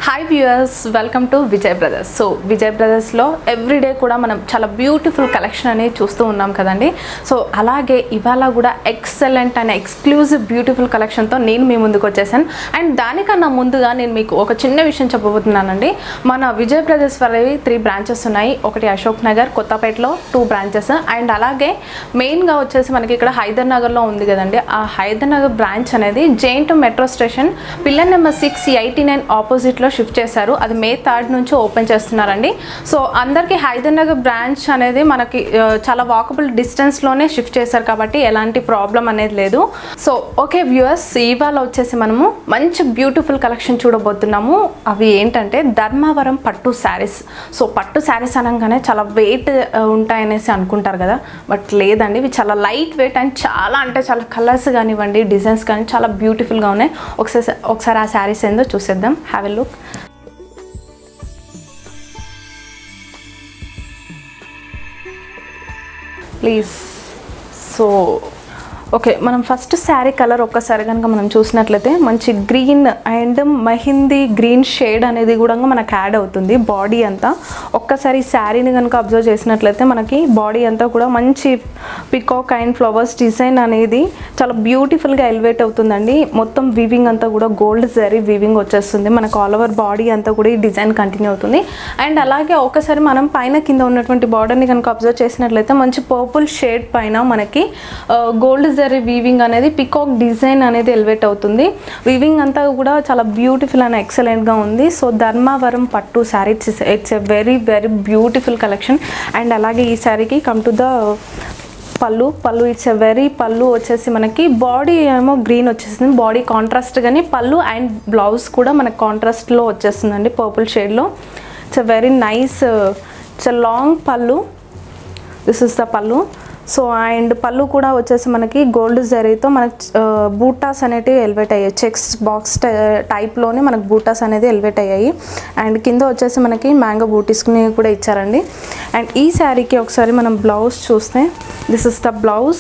hi viewers welcome to Vijay brothers so Vijay బ్రదర్స్లో everyday కూడా మనం చాలా బ్యూటిఫుల్ కలెక్షన్ అనేది చూస్తూ ఉన్నాం కదండి సో అలాగే ఇవాళ కూడా ఎక్సలెంట్ అండ్ ఎక్స్క్లూజివ్ బ్యూటిఫుల్ కలెక్షన్తో నేను మీ ముందుకు వచ్చేసాను అండ్ దానికన్నా ముందుగా నేను మీకు ఒక చిన్న విషయం చెప్పబోతున్నానండి మన విజయ్ బ్రదర్స్ వాళ్ళవి త్రీ బ్రాంచెస్ ఉన్నాయి ఒకటి అశోక్ నగర్ కొత్తపేటలో టూ బ్రాంచెస్ అండ్ అలాగే మెయిన్గా వచ్చేసి మనకి ఇక్కడ హైదర్ నగర్లో ఉంది కదండి ఆ హైదర్ నగర్ బ్రాంచ్ అనేది JNTU metro station pillar number six eighty nine ఆపోజిట్లో షిఫ్ట్ చేశారు అది మే థర్డ్ నుంచి ఓపెన్ చేస్తున్నారండి సో అందరికీ హైదర్ నగర్ బ్రాంచ్ అనేది మనకి ఆ, చాలా వాకబుల్ డిస్టెన్స్లోనే షిఫ్ట్ చేశారు కాబట్టి ఎలాంటి ప్రాబ్లం అనేది లేదు సో ఓకే వ్యూయర్స్ ఇవాళ వచ్చేసి మనము మంచి బ్యూటిఫుల్ కలెక్షన్ చూడబోతున్నాము అవి ఏంటంటే ధర్మవరం పట్టు శారీస్ సో పట్టు శారీస్ అనగానే చాలా వెయిట్ ఉంటాయనేసి అనుకుంటారు కదా బట్ లేదండి ఇవి చాలా లైట్ వెయిట్ అండ్ చాలా అంటే చాలా కలర్స్ కానివ్వండి డిజైన్స్ కానీ చాలా బ్యూటిఫుల్గా ఉన్నాయి ఒకసారి ఒకసారి ఆ శారీస్ ఏందో చూసేద్దాం have a look please so okay మనం ఫస్ట్ శారీ కలర్ ఒక్కసారి కనుక మనం చూసినట్లయితే మంచి green and mehndi green shade అనేది కూడా మనకు యాడ్ అవుతుంది బాడీ అంతా ఒక్కసారి శారీని కనుక అబ్జర్వ్ చేసినట్లయితే మనకి బాడీ అంతా కూడా మంచి పికాక్ అండ్ ఫ్లవర్స్ డిజైన్ అనేది చాలా బ్యూటిఫుల్గా ఎలివేట్ అవుతుందండి మొత్తం వీవింగ్ అంతా కూడా గోల్డ్ జరీ వీవింగ్ వచ్చేస్తుంది మనకు ఆల్ ఓవర్ బాడీ అంతా కూడా ఈ డిజైన్ కంటిన్యూ అవుతుంది అండ్ అలాగే ఒకసారి మనం పైన కింద ఉన్నటువంటి బార్డర్ని కనుక అబ్జర్వ్ చేసినట్లయితే మంచి పర్పుల్ షేడ్ పైన మనకి గోల్డ్ జరీ వీవింగ్ అనేది పికాక్ డిజైన్ అనేది ఎలివేట్ అవుతుంది వీవింగ్ అంతా కూడా చాలా బ్యూటిఫుల్ అండ్ ఎక్సలెంట్గా ఉంది సో ధర్మవరం పట్టు sari it's it's a very very beautiful collection and అలాగే ఈ శారీకి కమ్ టు ద పళ్ళు పళ్ళు ఇట్స్ ఎ వెరీ పళ్ళు వచ్చేసి మనకి బాడీ ఏమో గ్రీన్ వచ్చేసింది బాడీ కాంట్రాస్ట్ కానీ పళ్ళు అండ్ బ్లౌజ్ కూడా మనకి కాంట్రాస్ట్లో వచ్చేస్తుందండి పర్పుల్ షేడ్లో it's a very nice it's a long pallu this is the pallu so and పళ్ళు కూడా వచ్చేసి మనకి గోల్డ్ జరీతో మనకి బూటాస్ అనేటివి ఎలివేట్ అయ్యాయి చెక్స్ బాక్స్ టైప్లోనే మనకు బూటాస్ అనేది ఎలివేట్ అయ్యాయి అండ్ కింద వచ్చేసి మనకి మ్యాంగో బూటీస్ని కూడా ఇచ్చారండి అండ్ ఈ శారీకి ఒకసారి మనం బ్లౌజ్ చూస్తే this is the blouse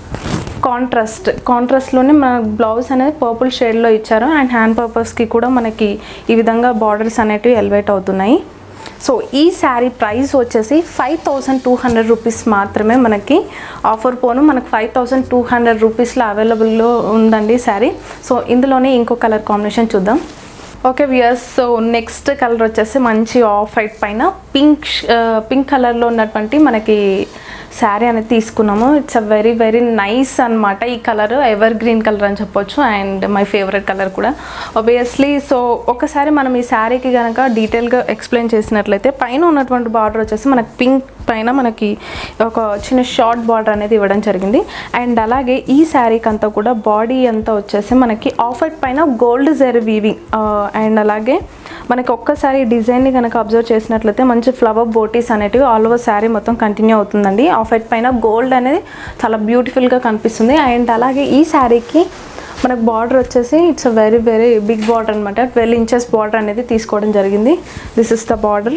contrast కాంట్రాస్ట్లోనే మన బ్లౌజ్ అనేది పర్పుల్ షేడ్లో ఇచ్చారు అండ్ హ్యాండ్ పర్పస్కి కూడా మనకి ఈ విధంగా బార్డర్స్ అనేటివి ఎలివేట్ అవుతున్నాయి సో ఈ శారీ ప్రైస్ వచ్చేసి five thousand two hundred rupees మాత్రమే మనకి ఆఫర్ పోను మనకు ఫైవ్ థౌజండ్ టూ హండ్రెడ్ రూపీస్లో అవైలబుల్లో ఉందండి శారీ సో ఇందులోనే ఇంకో కలర్ కాంబినేషన్ చూద్దాం okay viewers so next colour వచ్చేసి మంచి ఆఫ్ వైట్ పైన పింక్ పింక్ కలర్లో ఉన్నటువంటి మనకి శారీ అనేది తీసుకున్నాము it's a very very nice అనమాట ఈ కలర్ ఎవర్ గ్రీన్ కలర్ అని చెప్పొచ్చు అండ్ మై ఫేవరెట్ కలర్ కూడా ఒబియస్లీ సో ఒకసారి మనం ఈ శారీకి కనుక డీటెయిల్గా ఎక్స్ప్లెయిన్ చేసినట్లయితే పైన ఉన్నటువంటి బార్డర్ వచ్చేసి మనకి పింక్ పైన మనకి ఒక చిన్న షార్ట్ బార్డర్ అనేది ఇవ్వడం జరిగింది అండ్ అలాగే ఈ శారీకి అంతా కూడా బాడీ అంతా వచ్చేసి మనకి ఆఫ్ వైట్ పైన గోల్డ్ జెర్ వీవింగ్ అండ్ అలాగే మనకి ఒక్కసారి డిజైన్ని కనుక అబ్జర్వ్ చేసినట్లయితే మంచి ఫ్లవర్ బోటీస్ అనేటివి ఆల్ ఓవర్ శారీ మొత్తం కంటిన్యూ అవుతుందండి ఆఫ్ వైట్ పైన గోల్డ్ అనేది చాలా బ్యూటిఫుల్గా కనిపిస్తుంది అండ్ అలాగే ఈ శారీకి మనకు బార్డర్ వచ్చేసి it's a very very big border అనమాట ట్వెల్వ్ ఇంచెస్ బార్డర్ అనేది తీసుకోవడం జరిగింది this is the border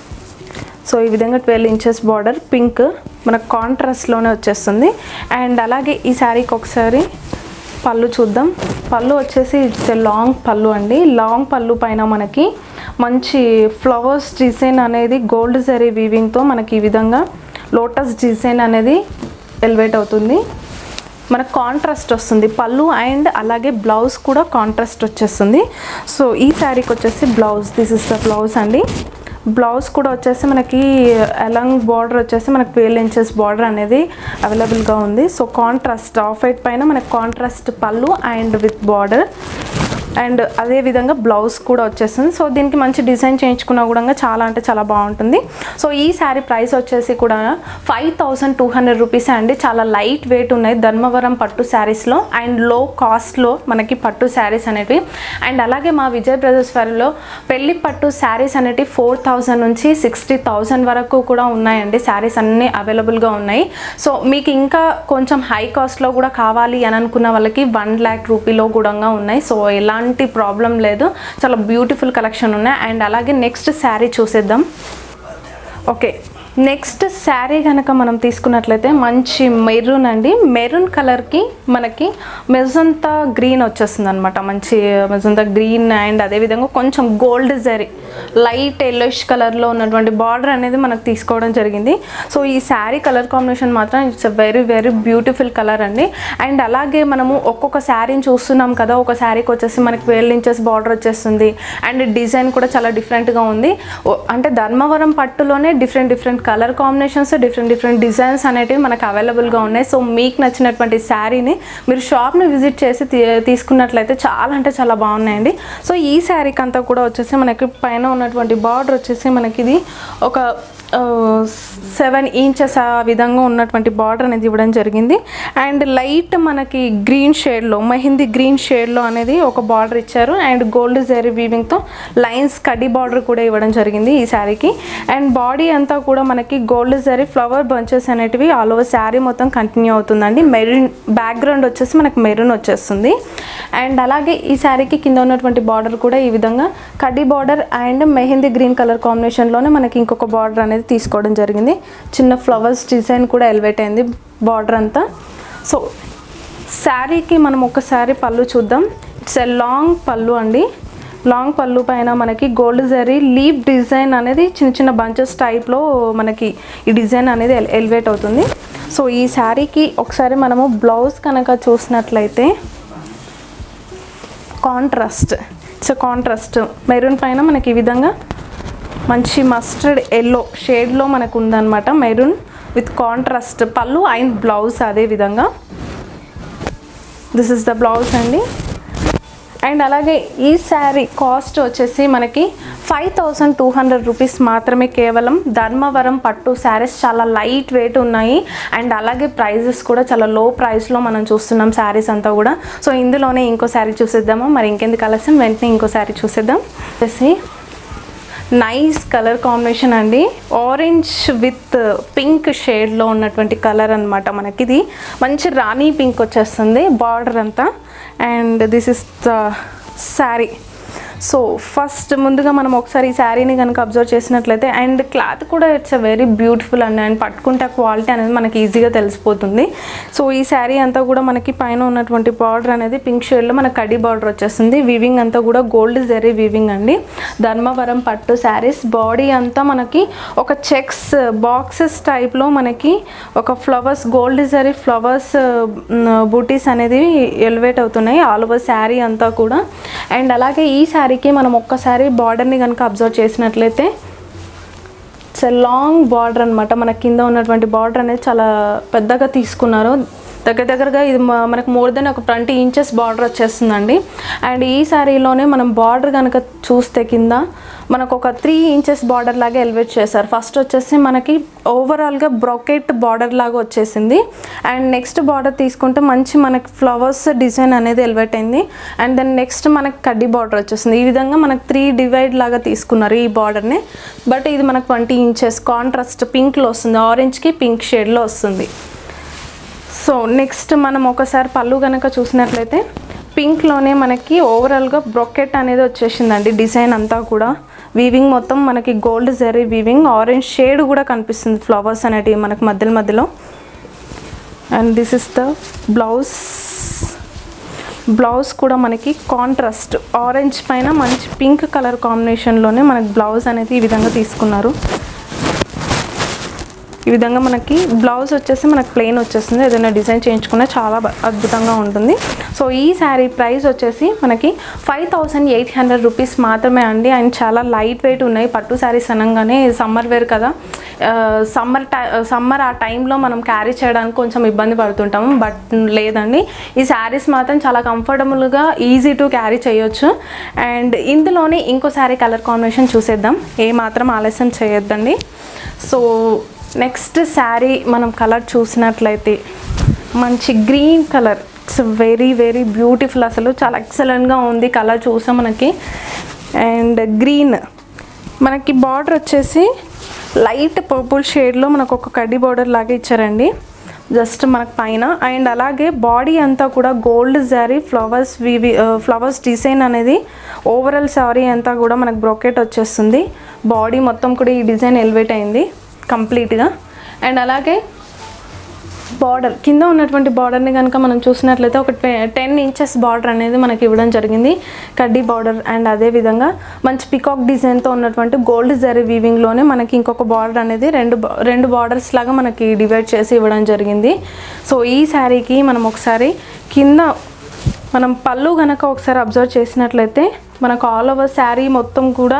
so ఈ విధంగా ట్వెల్వ్ ఇంచెస్ బార్డర్ పింక్ మనకు కాంట్రాస్ట్లోనే వచ్చేస్తుంది అండ్ అలాగే ఈ శారీకి ఒకసారి పళ్ళు చూద్దాం పళ్ళు వచ్చేసి ఇట్స్ ఎ లాంగ్ పళ్ళు అండి లాంగ్ పళ్ళు పైన మనకి మంచి ఫ్లవర్స్ డిజైన్ అనేది గోల్డ్ జరీ వీవింగ్తో మనకి ఈ విధంగా లోటస్ డిజైన్ అనేది ఎలివేట్ అవుతుంది మనకు కాంట్రాస్ట్ వస్తుంది పళ్ళు అండ్ అలాగే బ్లౌజ్ కూడా కాంట్రాస్ట్ వచ్చేస్తుంది సో ఈ శారీకి వచ్చేసి blouse this is the blouse అండి బ్లౌజ్ కూడా వచ్చేసి మనకి అలాంగ్ బార్డర్ వచ్చేసి మనకి ట్వెల్వ్ ఇంచెస్ బార్డర్ అనేది అవైలబుల్గా ఉంది సో కాంట్రాస్ట్ ఆఫ్ వైట్ పైన మనకి contrast pallu and with border and అదే విధంగా బ్లౌజ్ కూడా వచ్చేస్తుంది సో దీనికి మంచి డిజైన్ చేయించుకున్నా కూడా చాలా అంటే చాలా బాగుంటుంది సో ఈ శారీ ప్రైస్ వచ్చేసి కూడా five thousand two hundred rupees అండి చాలా లైట్ వెయిట్ ఉన్నాయి ధర్మవరం పట్టు శారీస్లో అండ్ లో కాస్ట్లో మనకి పట్టు శారీస్ అనేవి అండ్ అలాగే మా విజయ్ బ్రదర్స్ వారిలో పెళ్లి పట్టు శారీస్ అనేవి ఫోర్ థౌజండ్ నుంచి సిక్స్టీ థౌజండ్ వరకు కూడా ఉన్నాయండి శారీస్ అన్నీ అవైలబుల్గా ఉన్నాయి సో మీకు ఇంకా కొంచెం హై కాస్ట్లో కూడా కావాలి అని అనుకున్న వాళ్ళకి వన్ ల్యాక్ రూపీలో కూడా ఉన్నాయి సో ఎలాంటి ప్రాబ్లం లేదు చాలా బ్యూటిఫుల్ కలెక్షన్ ఉన్నాయి అండ్ అలాగే నెక్స్ట్ శారీ చూసేద్దాం ఓకే నెక్స్ట్ శారీ కనుక మనం తీసుకున్నట్లయితే మంచి మెరూన్ అండి మెరూన్ కలర్కి మనకి మెజంతా గ్రీన్ వచ్చేస్తుంది అనమాట మంచి మెజంతా గ్రీన్ అండ్ అదేవిధంగా కొంచెం గోల్డ్ జరీ లైట్ ఎల్లోయిష్ కలర్లో ఉన్నటువంటి బార్డర్ అనేది మనకు తీసుకోవడం జరిగింది సో ఈ శారీ కలర్ కాంబినేషన్ మాత్రం it's very very beautiful colour అండి అండ్ అలాగే మనము ఒక్కొక్క శారీని చూస్తున్నాం కదా ఒక శారీకి వచ్చేసి మనకి ట్వెల్వ్ ఇంచెస్ బార్డర్ వచ్చేస్తుంది అండ్ డిజైన్ కూడా చాలా డిఫరెంట్గా ఉంది ఓ- అంటే ధర్మవరం పట్టులోనే different different colour combinations different different designs అనేటివి మనకు అవైలబుల్గా ఉన్నాయి సో మీకు నచ్చినటువంటి శారీని మీరు షాప్ని విజిట్ చేసి తీ- తీసుకున్నట్లయితే చాలా అంటే చాలా బాగున్నాయండి సో ఈ శారీకి అంతా కూడా వచ్చేసి మనకి పైన ఉన్నటువంటి బార్డర్ వచ్చేసి మనకి ఇది ఒక సెవెన్ ఇంచెస్ ఆ విధంగా ఉన్నటువంటి బార్డర్ అనేది ఇవ్వడం జరిగింది అండ్ లైట్ మనకి గ్రీన్ షేడ్లో మెహిందీ గ్రీన్ షేడ్లో అనేది ఒక బార్డర్ ఇచ్చారు అండ్ గోల్డ్ జెరీ వీవింగ్తో లైన్స్ కడ్డీ బార్డర్ కూడా ఇవ్వడం జరిగింది ఈ శారీకి అండ్ బాడీ అంతా కూడా మనకి గోల్డ్ జరీ ఫ్లవర్ బంచెస్ అనేటివి ఆల్ ఓవర్ శారీ మొత్తం కంటిన్యూ అవుతుందండి మెరూన్ బ్యాక్గ్రౌండ్ వచ్చేసి మనకి మెరూన్ వచ్చేస్తుంది అండ్ అలాగే ఈ శారీకి కింద ఉన్నటువంటి బార్డర్ కూడా ఈ విధంగా కడ్డీ border and mehndi green colour కాంబినేషన్లోనే మనకి ఇంకొక బార్డర్ అనేది తీసుకోవడం జరిగింది చిన్న ఫ్లవర్స్ డిజైన్ కూడా ఎలివేట్ అయింది బార్డర్ అంతా సో శారీకి మనం ఒకసారి పళ్ళు చూద్దాం ఇట్స్ ఎ లాంగ్ పళ్ళు అండి లాంగ్ పళ్ళు పైన మనకి గోల్డ్ జరీ లీప్ డిజైన్ అనేది చిన్న చిన్న బంచెస్ టైప్లో మనకి ఈ డిజైన్ అనేది ఎల్- ఎలివేట్ అవుతుంది సో ఈ శారీకి ఒకసారి మనము బ్లౌజ్ కనుక చూసినట్లయితే కాంట్రాస్ట్ ఇట్స్ కాంట్రాస్ట్ మెరూన్ పైన మనకి ఈ విధంగా మంచి మస్టర్డ్ ఎల్లో షేడ్లో మనకు ఉందన్నమాట maroon with contrast pallu and blouse అదే విధంగా దిస్ ఇస్ ద బ్లౌజ్ అండి అండ్ అలాగే ఈ శారీ కాస్ట్ వచ్చేసి మనకి five thousand two hundred rupees మాత్రమే కేవలం ధర్మవరం పట్టు శారీస్ చాలా లైట్ వెయిట్ ఉన్నాయి అండ్ అలాగే ప్రైజెస్ కూడా చాలా లో ప్రైస్లో మనం చూస్తున్నాం శారీస్ అంతా కూడా సో ఇందులోనే ఇంకో శారీ చూసేద్దాము మరి ఇంకెందుకు ఆలస్యం వెంటనే ఇంకో శారీ చూసేద్దాం వచ్చేసి నైస్ కలర్ కాంబినేషన్ అండి ఆరెంజ్ విత్ పింక్ షేడ్లో ఉన్నటువంటి కలర్ అన్నమాట మనకి ఇది మంచి రాణి పింక్ వచ్చేస్తుంది బార్డర్ అంతా and this is the sari so first ముందుగా మనం ఒకసారి ఈ శారీని కనుక అబ్జర్వ్ చేసినట్లయితే అండ్ క్లాత్ కూడా ఇట్స్ అ వెరీ బ్యూటిఫుల్ అండి అండ్ పట్టుకుంటే క్వాలిటీ అనేది మనకి ఈజీగా తెలిసిపోతుంది సో ఈ శారీ అంతా కూడా మనకి పైన ఉన్నటువంటి బార్డర్ అనేది పింక్ షేడ్లో మనకి కడి బార్డర్ వచ్చేస్తుంది వివింగ్ అంతా కూడా గోల్డ్ జెరీ వివింగ్ అండి ధర్మవరం పట్టు శారీస్ బాడీ అంతా మనకి ఒక చెక్స్ బాక్సెస్ టైప్లో మనకి ఒక flowers gold zari flowers butis అనేది ఎలివేట్ అవుతున్నాయి ఆల్ ఓవర్ శారీ అంతా కూడా అండ్ అలాగే ఈ శారీకి మనం ఒక్కసారి బార్డర్ని కనుక అబ్జర్వ్ చేసినట్లయితే ఇట్స్ లాంగ్ బార్డర్ అనమాట మన కింద ఉన్నటువంటి బార్డర్ అనేది చాలా పెద్దగా తీసుకున్నారు దగ్గర దగ్గరగా ఇది మ- మనకు మోర్ దెన్ ఒక ట్వంటీ ఇంచెస్ బార్డర్ వచ్చేస్తుందండి అండ్ ఈ శారీలోనే మనం బార్డర్ కనుక చూస్తే కింద మనకు ఒక త్రీ ఇంచెస్ బార్డర్ లాగా ఎలివేట్ చేశారు ఫస్ట్ వచ్చేసి మనకి ఓవరాల్గా బ్రొకెట్ బార్డర్ లాగా వచ్చేసింది అండ్ నెక్స్ట్ బార్డర్ తీసుకుంటే మంచి మనకి ఫ్లవర్స్ డిజైన్ అనేది ఎలివేట్ అయింది అండ్ దెన్ నెక్స్ట్ మనకి కడ్డీ బార్డర్ వచ్చేసింది ఈ విధంగా మనకు త్రీ డివైడ్ లాగా తీసుకున్నారు ఈ బార్డర్ని బట్ ఇది మనకు ట్వంటీ ఇంచెస్ కాంట్రాస్ట్ పింక్లో వస్తుంది ఆరెంజ్కి పింక్ షేడ్లో వస్తుంది సో నెక్స్ట్ మనం ఒకసారి పళ్ళు కనుక చూసినట్లయితే పింక్లోనే మనకి ఓవరాల్గా బ్రొకెట్ అనేది వచ్చేసిందండి డిజైన్ అంతా కూడా వీవింగ్ మొత్తం మనకి gold zari weaving orange shade కూడా కనిపిస్తుంది ఫ్లవర్స్ అనేటివి మనకి మధ్యలో మధ్యలో and this is the blouse blouse కూడా మనకి కాంట్రాస్ట్ ఆరెంజ్ పైన మంచి పింక్ కలర్ కాంబినేషన్లోనే మనకి బ్లౌజ్ అనేది ఈ విధంగా తీసుకున్నారు ఈ విధంగా మనకి బ్లౌజ్ వచ్చేసి మనకి ప్లెయిన్ వచ్చేస్తుంది ఏదైనా డిజైన్ చేయించుకున్నా చాలా బ- అద్భుతంగా ఉంటుంది సో ఈ శారీ ప్రైస్ వచ్చేసి మనకి five thousand eight hundred rupees మాత్రమే అండి అండ్ చాలా లైట్ వెయిట్ ఉన్నాయి పట్టు శారీస్ అనగానే సమ్మర్ వేర్ కదా సమ్మర్ టై సమ్మర్ ఆ టైంలో మనం క్యారీ చేయడానికి కొంచెం ఇబ్బంది పడుతుంటాము బట్ లేదండి ఈ శారీస్ మాత్రం చాలా కంఫర్టబుల్గా ఈజీ టు క్యారీ చేయొచ్చు అండ్ ఇందులోనే ఇంకో శారీ కలర్ కాంబినేషన్ చూసేద్దాం ఏ మాత్రం ఆలస్యం చేయొద్దండి సో నెక్స్ట్ శారీ మనం కలర్ చూసినట్లయితే మంచి green colour it's very very beautiful అసలు చాలా ఎక్సలెంట్గా ఉంది కలర్ చూసాం మనకి అండ్ గ్రీన్ మనకి బార్డర్ వచ్చేసి లైట్ పర్పుల్ షేడ్లో మనకు ఒక కడ్డీ బార్డర్ లాగా ఇచ్చారండి జస్ట్ మనకు పైన అండ్ అలాగే బాడీ అంతా కూడా గోల్డ్ జారీ ఫ్లవర్స్ వివి ఫ్లవర్స్ డిజైన్ అనేది ఓవరాల్ సారీ అంతా కూడా మనకు బ్రొకెట్ వచ్చేస్తుంది బాడీ మొత్తం కూడా ఈ డిజైన్ ఎలివేట్ అయింది కంప్లీట్గా అండ్ అలాగే బార్డర్ కింద ఉన్నటువంటి బార్డర్ని కనుక మనం చూసినట్లయితే ఒక టెన్ ఇంచెస్ బార్డర్ అనేది మనకి ఇవ్వడం జరిగింది కడ్డీ బార్డర్ అండ్ అదే విధంగా మంచి పికాక్ డిజైన్తో ఉన్నటువంటి గోల్డ్ జరీ వీవింగ్లోనే మనకి ఇంకొక బార్డర్ అనేది రెండు బా- రెండు బార్డర్స్ లాగా మనకి డివైడ్ చేసి ఇవ్వడం జరిగింది సో ఈ శారీకి మనం ఒకసారి కింద మనం పళ్ళు కనుక ఒకసారి అబ్జర్వ్ చేసినట్లయితే మనకు ఆల్ ఓవర్ శారీ మొత్తం కూడా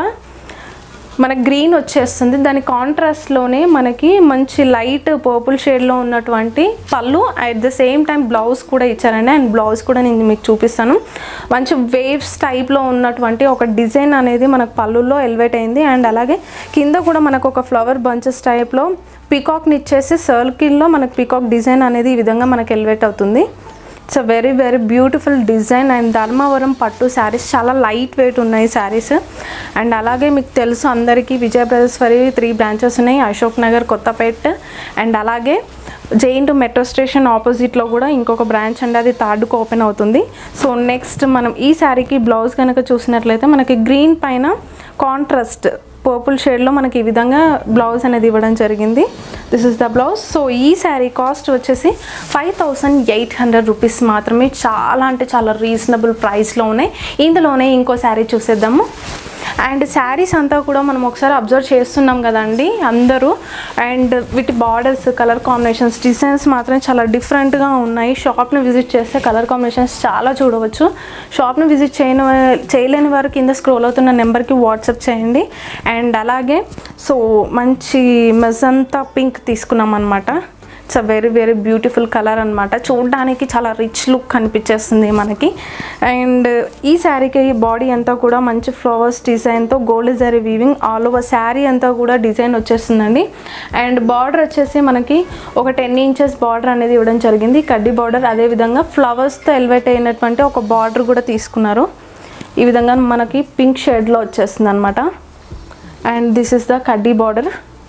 మన గ్రీన్ వచ్చేస్తుంది దాని కాంట్రాస్ట్లోనే మనకి మంచి లైట్ పర్పుల్ షేడ్లో ఉన్నటువంటి pallu at the same time blouse కూడా ఇచ్చారండి అండ్ బ్లౌజ్ కూడా నేను మీకు చూపిస్తాను మంచి వేవ్స్ టైప్లో ఉన్నటువంటి ఒక డిజైన్ అనేది మనకు పళ్ళుల్లో ఎలివేట్ అయింది అండ్ అలాగే కింద కూడా మనకు ఒక ఫ్లవర్ బంచెస్ టైప్లో పీకాక్ని ఇచ్చేసి సర్కిల్లో మనకు పీకాక్ డిజైన్ అనేది ఈ విధంగా మనకు ఎలివేట్ అవుతుంది it's a very very beautiful design and Dharmavaram పట్టు శారీస్ చాలా లైట్ వెయిట్ ఉన్నాయి శారీస్ అండ్ అలాగే మీకు తెలుసు అందరికీ విజయ బ్రదర్స్ వరి త్రీ బ్రాంచెస్ ఉన్నాయి అశోక్ నగర్ కొత్తపేట్ అండ్ అలాగే జైన్ టు మెట్రో స్టేషన్ ఆపోజిట్లో కూడా ఇంకొక బ్రాంచ్ అండి అది థర్డ్కు ఓపెన్ అవుతుంది సో నెక్స్ట్ మనం ఈ శారీకి బ్లౌజ్ కనుక చూసినట్లయితే మనకి గ్రీన్ పైన కాంట్రాస్ట్ పర్పుల్ షేడ్లో మనకి ఈ విధంగా బ్లౌజ్ అనేది ఇవ్వడం జరిగింది this is the blouse so ఈ శారీ కాస్ట్ వచ్చేసి five thousand eight hundred rupees మాత్రమే చాలా అంటే చాలా రీజనబుల్ ప్రైస్లో ఉన్నాయి ఇందులోనే ఇంకో శారీ చూసేద్దాము అండ్ శారీస్ అంతా కూడా మనం ఒకసారి అబ్జర్వ్ చేస్తున్నాం కదండి అందరూ అండ్ వీటి బార్డర్స్ కలర్ కాంబినేషన్స్ డిజైన్స్ మాత్రం చాలా డిఫరెంట్గా ఉన్నాయి షాప్ని విజిట్ చేస్తే కలర్ కాంబినేషన్స్ చాలా చూడవచ్చు షాప్ని విజిట్ చేయని వా- చేయలేని వారు కింద స్క్రోల్ అవుతున్న నెంబర్కి వాట్సాప్ చేయండి అండ్ అలాగే సో మంచి మెజంతా పింక్ తీసుకున్నాం అనమాట it's a very very beautiful colour అనమాట చూడడానికి చాలా రిచ్ లుక్ కనిపించేస్తుంది మనకి అండ్ ఈ శారీకి బాడీ అంతా కూడా మంచి ఫ్లవర్స్ డిజైన్తో gold zari weaving all over sari అంతా కూడా డిజైన్ వచ్చేస్తుందండి అండ్ బార్డర్ వచ్చేసి మనకి ఒక టెన్ ఇంచెస్ బార్డర్ అనేది ఇవ్వడం జరిగింది కడ్డీ బార్డర్ అదేవిధంగా ఫ్లవర్స్తో ఎలివేట్ అయినటువంటి ఒక బార్డర్ కూడా తీసుకున్నారు ఈ విధంగా మనకి పింక్ షేడ్లో వచ్చేస్తుంది అనమాట అండ్ దిస్ ఇస్ ద కడ్డీ బార్డర్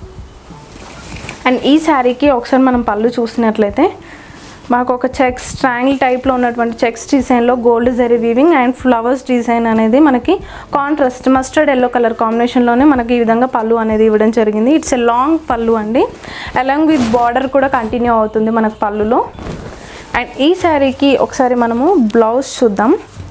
అండ్ ఈ శారీకి ఒకసారి మనం పళ్ళు చూసినట్లయితే మాకు ఒక చెక్స్ ట్రాంగిల్ టైప్లో ఉన్నటువంటి చెక్స్ డిజైన్లో gold zari weaving and flowers design అనేది మనకి కాంట్రాస్ట్ మస్టర్డ్ ఎల్లో కలర్ కాంబినేషన్లోనే మనకి ఈ విధంగా పళ్ళు అనేది ఇవ్వడం జరిగింది ఇట్స్ ఎ లాంగ్ పళ్ళు అండి అలాంగ్ విత్ బార్డర్ కూడా కంటిన్యూ అవుతుంది మనకు పళ్ళులో అండ్ ఈ శారీకి ఒకసారి మనము బ్లౌజ్ చూద్దాం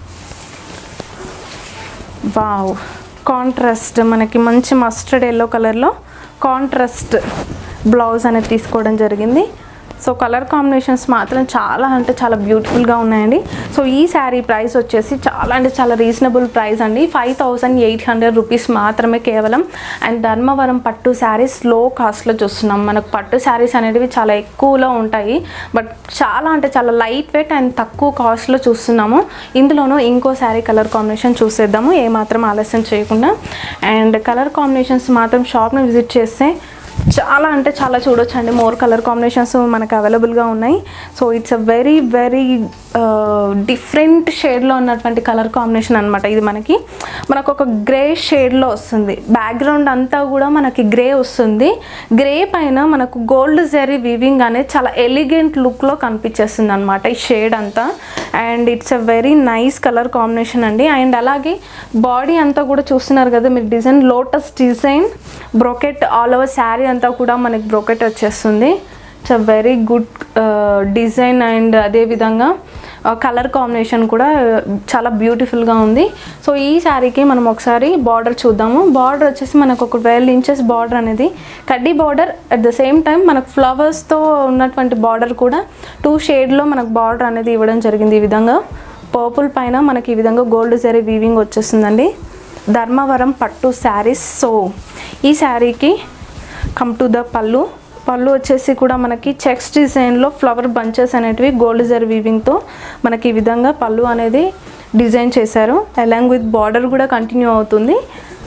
వావ్ కాంట్రాస్ట్ మనకి మంచి మస్టర్డ్ ఎల్లో కలర్లో కాంట్రాస్ట్ బ్లౌజ్ అనేది తీసుకోవడం జరిగింది సో కలర్ కాంబినేషన్స్ మాత్రం చాలా అంటే చాలా బ్యూటిఫుల్గా ఉన్నాయండి సో ఈ శారీ ప్రైస్ వచ్చేసి చాలా అంటే చాలా రీజనబుల్ ప్రైస్ అండి five thousand eight hundred rupees మాత్రమే కేవలం అండ్ ధర్మవరం పట్టు శారీస్ లో కాస్ట్లో చూస్తున్నాం మనకు పట్టు శారీస్ అనేటివి చాలా ఎక్కువలో ఉంటాయి బట్ చాలా అంటే చాలా లైట్ వెయిట్ అండ్ తక్కువ కాస్ట్లో చూస్తున్నాము ఇందులోనూ ఇంకో శారీ కలర్ కాంబినేషన్ చూసేద్దాము ఏమాత్రం ఆలస్యం చేయకుండా అండ్ కలర్ కాంబినేషన్స్ మాత్రం షాప్ని విజిట్ చేస్తే చాలా అంటే చాలా చూడొచ్చు అండి మోర్ కలర్ కాంబినేషన్స్ మనకు అవైలబుల్గా ఉన్నాయి so it's a very very different షేడ్లో ఉన్నటువంటి కలర్ కాంబినేషన్ అనమాట ఇది మనకి మనకు ఒక గ్రే షేడ్లో వస్తుంది బ్యాక్గ్రౌండ్ అంతా కూడా మనకి గ్రే వస్తుంది గ్రే పైన మనకు గోల్డ్ జరీ వీవింగ్ అనేది చాలా ఎలిగెంట్ లుక్లో కనిపించేస్తుంది అనమాట ఈ షేడ్ అంతా and it's a very nice colour combination అండి అండ్ అలాగే బాడీ అంతా కూడా చూస్తున్నారు కదా మీరు design lotus design brocade all over sari అంతా కూడా మనకి బ్రోకెట్ వచ్చేస్తుంది it's a very good design and అదేవిధంగా కలర్ కాంబినేషన్ కూడా చాలా బ్యూటిఫుల్గా ఉంది సో ఈ శారీకి మనం ఒకసారి బార్డర్ చూద్దాము బార్డర్ వచ్చేసి మనకు ఒక ట్వెల్వ్ ఇంచెస్ బార్డర్ అనేది కడ్డీ border at the same time మనకు ఫ్లవర్స్తో ఉన్నటువంటి బార్డర్ కూడా టూ షేడ్లో మనకు బార్డర్ అనేది ఇవ్వడం జరిగింది ఈ విధంగా పర్పుల్ పైన మనకి ఈ విధంగా గోల్డ్ శారీ వీవింగ్ వచ్చేస్తుందండి ధర్మవరం పట్టు శారీస్ సో ఈ శారీకి come to the pallu pallu వచ్చేసి కూడా మనకి చెక్స్ డిజైన్లో ఫ్లవర్ బంచెస్ అనేటివి గోల్డ్ జర్ వీవింగ్తో మనకి ఈ విధంగా పళ్ళు అనేది డిజైన్ చేశారు అలాంగ్ విత్ బార్డర్ కూడా కంటిన్యూ అవుతుంది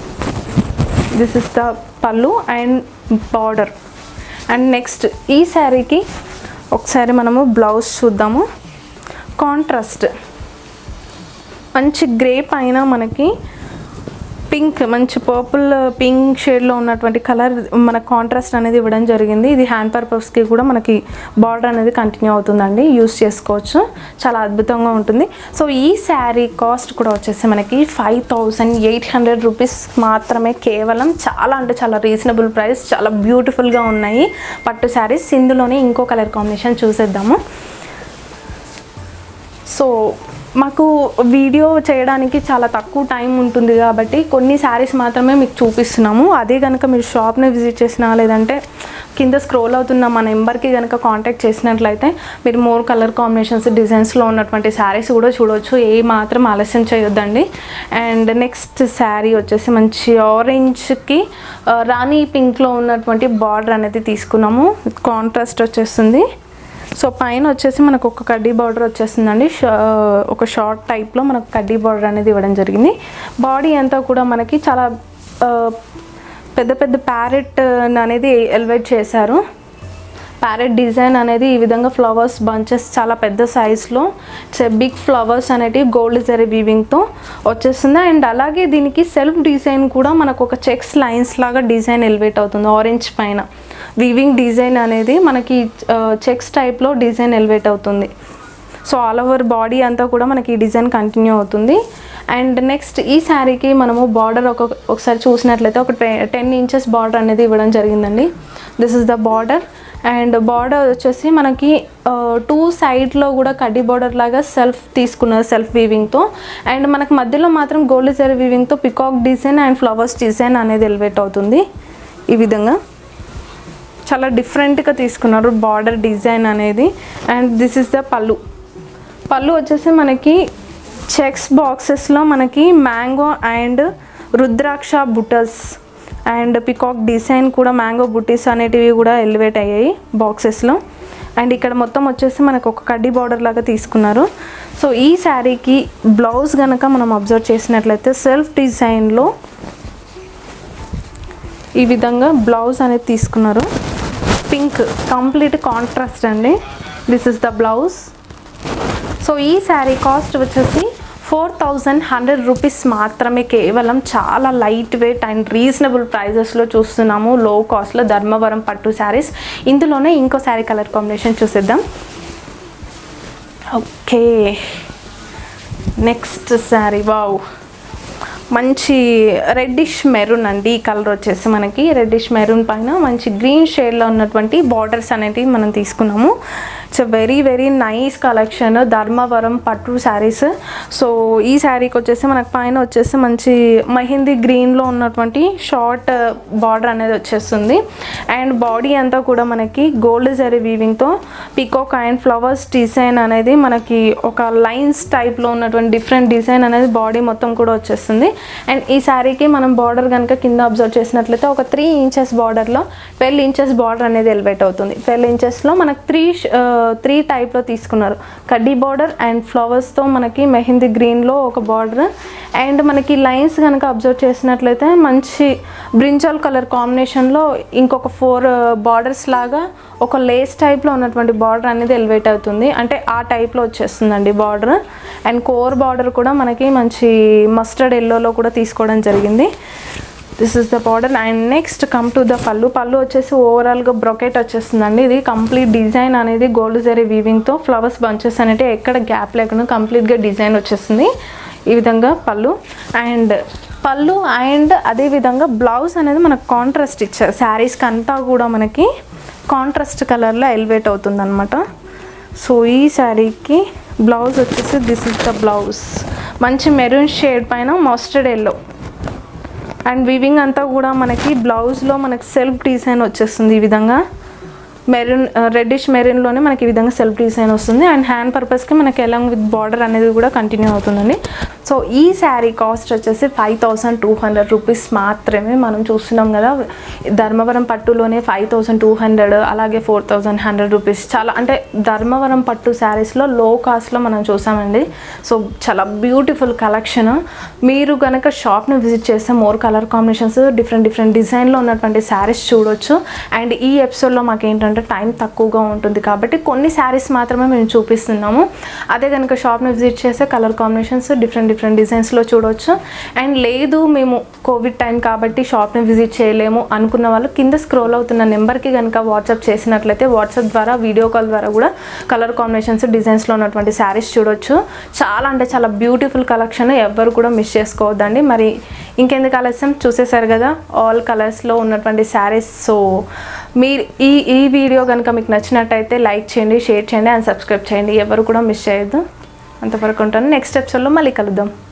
this is the pallu and border and next ఈ శారీకి ఒకసారి మనము బ్లౌజ్ చూద్దాము కాంట్రాస్ట్ మంచి గ్రే పైన మనకి పింక్ మంచి పర్పుల్ పింక్ షేడ్లో ఉన్నటువంటి కలర్ మన కాంట్రాస్ట్ అనేది ఇవ్వడం జరిగింది ఇది హ్యాండ్ పర్పస్కి కూడా మనకి బార్డర్ అనేది కంటిన్యూ అవుతుందండి యూస్ చేసుకోవచ్చు చాలా అద్భుతంగా ఉంటుంది సో ఈ శారీ కాస్ట్ కూడా వచ్చేసి మనకి five thousand eight hundred rupees మాత్రమే కేవలం చాలా అంటే చాలా రీజనబుల్ ప్రైస్ చాలా బ్యూటిఫుల్గా ఉన్నాయి పట్టు శారీస్ ఇందులోనే ఇంకో కలర్ కాంబినేషన్ చూసేద్దాము సో మాకు వీడియో చేయడానికి చాలా తక్కువ టైం ఉంటుంది కాబట్టి కొన్ని శారీస్ మాత్రమే మీకు చూపిస్తున్నాము అదే కనుక మీరు షాప్ని విజిట్ చేసినా లేదంటే కింద స్క్రోల్ అవుతున్న మా నెంబర్కి కనుక కాంటాక్ట్ చేసినట్లయితే మీరు మోర్ కలర్ కాంబినేషన్స్ డిజైన్స్లో ఉన్నటువంటి శారీస్ కూడా చూడవచ్చు ఏ మాత్రం ఆలస్యం చేయొద్దండి అండ్ నెక్స్ట్ శారీ వచ్చేసి మంచి ఆరెంజ్కి రాణి పింక్లో ఉన్నటువంటి బార్డర్ అనేది తీసుకున్నాము కాంట్రాస్ట్ వచ్చేస్తుంది సో పైన వచ్చేసి మనకు ఒక కడ్డీ బార్డర్ వచ్చేస్తుందండి ష- ఒక షార్ట్ టైప్లో మనకు కడ్డీ బార్డర్ అనేది ఇవ్వడం జరిగింది బాడీ అంతా కూడా మనకి చాలా ఆ, పెద్ద పెద్ద ప్యారెట్ అనేది ఎలివేట్ చేశారు ప్యారెట్ డిజైన్ అనేది ఈ విధంగా ఫ్లవర్స్ బంచెస్ చాలా పెద్ద సైజ్లో బిగ్ ఫ్లవర్స్ అనేటివి గోల్డ్ జరీ వీవింగ్తో వచ్చేస్తుంది అండ్ అలాగే దీనికి సెల్ఫ్ డిజైన్ కూడా మనకు ఒక చెక్స్ లైన్స్ లాగా డిజైన్ ఎలివేట్ అవుతుంది ఆరెంజ్ పైన వీవింగ్ డిజైన్ అనేది మనకి చెక్స్ టైప్లో డిజైన్ ఎలివేట్ అవుతుంది సో ఆల్ ఓవర్ బాడీ అంతా కూడా మనకి ఈ డిజైన్ కంటిన్యూ అవుతుంది అండ్ నెక్స్ట్ ఈ శారీకి మనము బార్డర్ ఒక ఒకసారి చూసినట్లయితే ఒక టెన్ ఇంచెస్ బార్డర్ అనేది ఇవ్వడం జరిగిందండి this is the border and border వచ్చేసి మనకి టూ సైడ్లో కూడా కడ్డీ బార్డర్ లాగా సెల్ఫ్ తీసుకున్నారు సెల్ఫ్ వీవింగ్తో అండ్ మనకు మధ్యలో మాత్రం గోల్డ్ జరీ వీవింగ్తో peacock design and flowers design అనేది ఎలివేట్ అవుతుంది ఈ విధంగా చాలా డిఫరెంట్గా తీసుకున్నారు బార్డర్ డిజైన్ అనేది and this is the pallu pallu వచ్చేసి మనకి చెక్స్ బాక్సెస్లో మనకి mango and rudraksha butas and peacock design కూడా మ్యాంగో బుటీస్ అనేటివి కూడా ఎలివేట్ అయ్యాయి బాక్సెస్లో అండ్ ఇక్కడ మొత్తం వచ్చేసి మనకు ఒక కడ్డీ బార్డర్ లాగా తీసుకున్నారు సో ఈ శారీకి బ్లౌజ్ కనుక మనం అబ్జర్వ్ చేసినట్లయితే సెల్ఫ్ డిజైన్లో ఈ విధంగా బ్లౌజ్ అనేది తీసుకున్నారు పింక్ కంప్లీట్ కాంట్రాస్ట్ అండి this is the blouse so ఈ శారీ కాస్ట్ వచ్చేసి ఫోర్ థౌజండ్ హండ్రెడ్ రూపీస్ మాత్రమే కేవలం చాలా లైట్ వెయిట్ అండ్ రీజనబుల్ ప్రైజెస్లో చూస్తున్నాము లో కాస్ట్లో ధర్మవరం పట్టు శారీస్ ఇందులోనే ఇంకో శారీ కలర్ కాంబినేషన్ చూసేద్దాం ఓకే నెక్స్ట్ శారీ వావ్ మంచి రెడ్డిష్ మెరూన్ అండి ఈ కలర్ వచ్చేసి మనకి రెడ్డిష్ మెరూన్ పైన మంచి గ్రీన్ షేడ్లో ఉన్నటువంటి బార్డర్స్ అనేటివి మనం తీసుకున్నాము it's very very nice collection Dharmavaram పట్టు శారీస్ సో ఈ శారీకి వచ్చేసి మనకు పైన వచ్చేసి మంచి మహిందీ గ్రీన్లో ఉన్నటువంటి షార్ట్ బార్డర్ అనేది వచ్చేస్తుంది అండ్ బాడీ అంతా కూడా మనకి గోల్డ్ జరీ వీవింగ్తో పికాక్ అండ్ ఫ్లవర్స్ డిజైన్ అనేది మనకి ఒక లైన్స్ టైప్లో ఉన్నటువంటి డిఫరెంట్ డిజైన్ అనేది బాడీ మొత్తం కూడా వచ్చేస్తుంది అండ్ ఈ శారీకి మనం బార్డర్ కనుక కింద అబ్జర్వ్ చేసినట్లయితే ఒక త్రీ ఇంచెస్ బార్డర్లో ట్వెల్వ్ ఇంచెస్ బార్డర్ అనేది ఎలివేట్ అవుతుంది ట్వెల్వ్ ఇంచెస్లో మనకు త్రీ త్రీ టైప్లో తీసుకున్నారు కడ్డీ బార్డర్ అండ్ ఫ్లవర్స్తో మనకి మెహందీ గ్రీన్లో ఒక బార్డర్ అండ్ మనకి లైన్స్ కనుక అబ్జర్వ్ చేసినట్లయితే మంచి బ్రింజాల్ కలర్ కాంబినేషన్లో ఇంకొక ఫోర్ బార్డర్స్ లాగా ఒక లేస్ టైప్లో ఉన్నటువంటి బార్డర్ అనేది ఎలివేట్ అవుతుంది అంటే ఆ టైప్లో వచ్చేస్తుందండి బార్డర్ అండ్ కోర్ బార్డర్ కూడా మనకి మంచి మస్టర్డ్ ఎల్లోలో కూడా తీసుకోవడం జరిగింది this is the border and next come to the pallu pallu వచ్చేసి ఓవరాల్గా బ్రొకెట్ వచ్చేస్తుందండి ఇది కంప్లీట్ డిజైన్ అనేది గోల్డ్ జరీ వీవింగ్తో ఫ్లవర్స్ బంచెస్ అనేవి ఎక్కడ గ్యాప్ లేకుండా కంప్లీట్గా డిజైన్ వచ్చేస్తుంది ఈ విధంగా పళ్ళు అండ్ పళ్ళు అండ్ అదే విధంగా బ్లౌజ్ అనేది మనకు కాంట్రాస్ట్ ఇచ్చారు శారీస్కి అంతా కూడా మనకి కాంట్రాస్ట్ కలర్లో ఎలివేట్ అవుతుంది అనమాట సో ఈ శారీకి బ్లౌజ్ వచ్చేసి దిస్ ఇస్ ద బ్లౌజ్ మంచి మెరూన్ షేడ్ పైన మస్టర్డ్ ఎల్లో అండ్ వివింగ్ అంతా కూడా మనకి బ్లౌజ్లో మనకి సెల్ఫ్ డిజైన్ వచ్చేస్తుంది ఈ విధంగా మెరూన్ రెడ్డిష్ మెరూన్లోనే మనకి ఈ విధంగా సెల్ఫ్ డిజైన్ వస్తుంది అండ్ హ్యాండ్ పర్పస్కి మనకి ఎలాంగ్ విత్ బార్డర్ అనేది కూడా కంటిన్యూ అవుతుందండి సో ఈ శారీ కాస్ట్ వచ్చేసి five thousand two hundred rupees మాత్రమే మనం చూస్తున్నాం కదా ధర్మవరం పట్టులోనే ఫైవ్ థౌసండ్ టూ హండ్రెడ్ అలాగే ఫోర్ థౌసండ్ హండ్రెడ్ రూపీస్ చాలా అంటే ధర్మవరం పట్టు శారీస్లో లో కాస్ట్లో మనం చూసామండి సో చాలా బ్యూటిఫుల్ కలెక్షన్ మీరు కనుక షాప్ని విజిట్ చేస్తే more colour combinations different different డిజైన్లో ఉన్నటువంటి శారీస్ చూడొచ్చు అండ్ ఈ ఎపిసోడ్లో మాకు ఏంటంటే టైం తక్కువగా ఉంటుంది కాబట్టి కొన్ని శారీస్ మాత్రమే మేము చూపిస్తున్నాము అదే కనుక షాప్ని విజిట్ చేస్తే కలర్ కాంబినేషన్స్ డిఫరెంట్ డిఫరెంట్ డిజైన్స్లో చూడవచ్చు అండ్ లేదు మేము కోవిడ్ టైం కాబట్టి షాప్ని విజిట్ చేయలేము అనుకున్న వాళ్ళు కింద స్క్రోల్ అవుతున్న నెంబర్కి కనుక వాట్సాప్ చేసినట్లయితే వాట్సాప్ ద్వారా వీడియో కాల్ ద్వారా కూడా కలర్ కాంబినేషన్స్ డిజైన్స్లో ఉన్నటువంటి శారీస్ చూడొచ్చు చాలా అంటే చాలా బ్యూటిఫుల్ కలెక్షన్ ఎవ్వరు కూడా మిస్ చేసుకోవద్దండి మరి ఇంకెందుకు ఆలస్యం చూసేశారు కదా ఆల్ కలర్స్లో ఉన్నటువంటి శారీస్ సో మీరు ఈ ఈ వీడియో కనుక మీకు నచ్చినట్టయితే లైక్ చేయండి షేర్ చేయండి అండ్ సబ్స్క్రైబ్ చేయండి ఎవరు కూడా మిస్ చేయొద్దు అంతవరకు ఉంటాను నెక్స్ట్ ఎపిసోడ్లో మళ్ళీ కలుద్దాం